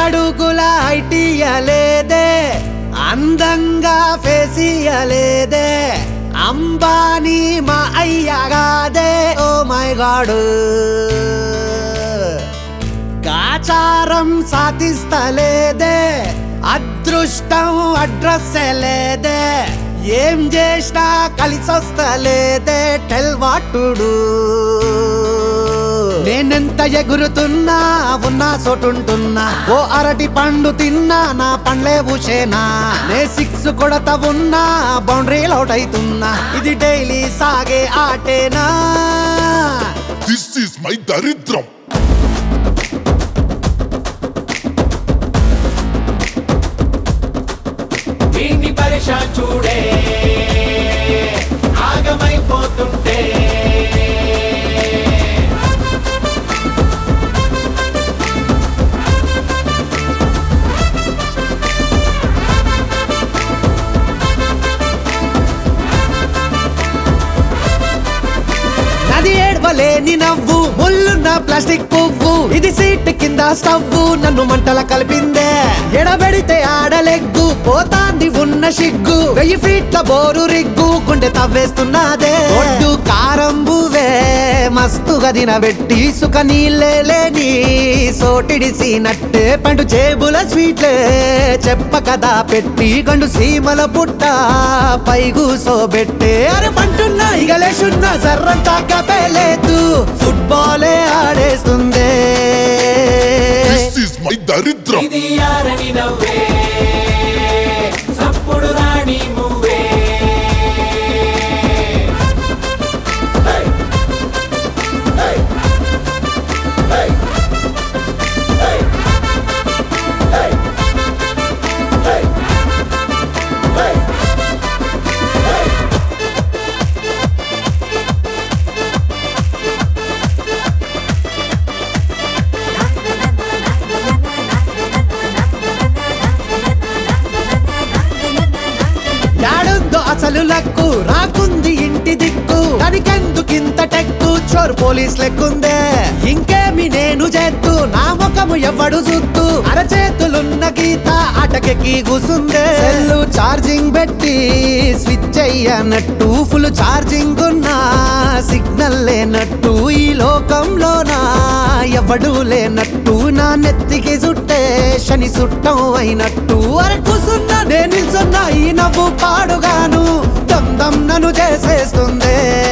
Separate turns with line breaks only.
మూడడుగుల ఐటియలేదే అందంగా ఫేసియలేదే అంబానీ మా అయ్యగాదే oh my గాడు గాచారం సాధిస్తలేదే అదృష్టం అడ్రస్ లేదే ఏం చేసినా కలిసొస్తలేదే టెల్ వాటుడు నేనెంత ఎగురుతున్నా ఉన్నా చోటుంటున్నా ఓ అరటి పండు తిన్నా నా పండ్లే ఊసేనా నే సిక్స్ కొడత ఉన్నా బౌండరీ అవుట్ అవుతున్నా ఇది డైలీ సాగే ఆటేనా
దిస్ ఈస్ మై దరిద్రం
దీన్ని పరిశా చూడే ఆగమైపోతుంటే
నది ఏడ్వలేని నవ్వు ముల్లున్న ప్లాస్టిక్ పువ్వు ఇది సీట్ కింద స్టవ్వు నన్ను మంటల కలిపిందే ఎడబెడితే ఆడలెగ్గు పోతాంది ఉన్న సిగ్గు వెయ్యి ఫీట్ల బోరు రిగ్గు గుండె తవ్వేస్తున్నదే ఒడ్డు కారం బువే మస్తుగా తినబెట్టి సుఖ నీళ్ళే లేని సోటిడిసినట్టే పండు చేబుల స్వీట్లే చెప్ప కదా పెట్టి గండు సీమల పుట్ట పై కూసోబెట్టే అరే పంటున్నా ఇగలేసున్నా సర్రంతా కపేలేదు ఫుట్బాలే ఆడేస్తుందే
దిస్ ఈస్ మై దరిద్రం
ఇది యారని నవ్వే సప్పుడు రాణి మువ్వే Hey! Hey! Hey! Hey! Hey! Hey! Hey! Hey!
యాడుందో అసలు లక్కు రాకుంది ఇంటి దిక్కు దానికెందుకింత టెక్కు చోరు పోలీస్ లెక్కుందే ఇంకేమి నేను చేత్తు నా ముఖము ఎవ్వడు చూత్తు అరచేతులున్న గీత అటకెక్కి కూసుందే సెల్లు ఛార్జింగ్ పెట్టి స్విచ్ అయ్యనట్టు ఫుల్ ఛార్జింగ్ ఉన్నా సిగ్నల్ లేనట్టు ఈ లోకంలోనా ఎవడు లేనట్టు నా నెత్తికి చుట్టే శని సుట్టం అయినట్టు అరే కూసున్నా నేను నిల్చున్నా ఈ నవ్వు పాడుగాను దమ్ దమ్ నన్ను చేసేస్తుందే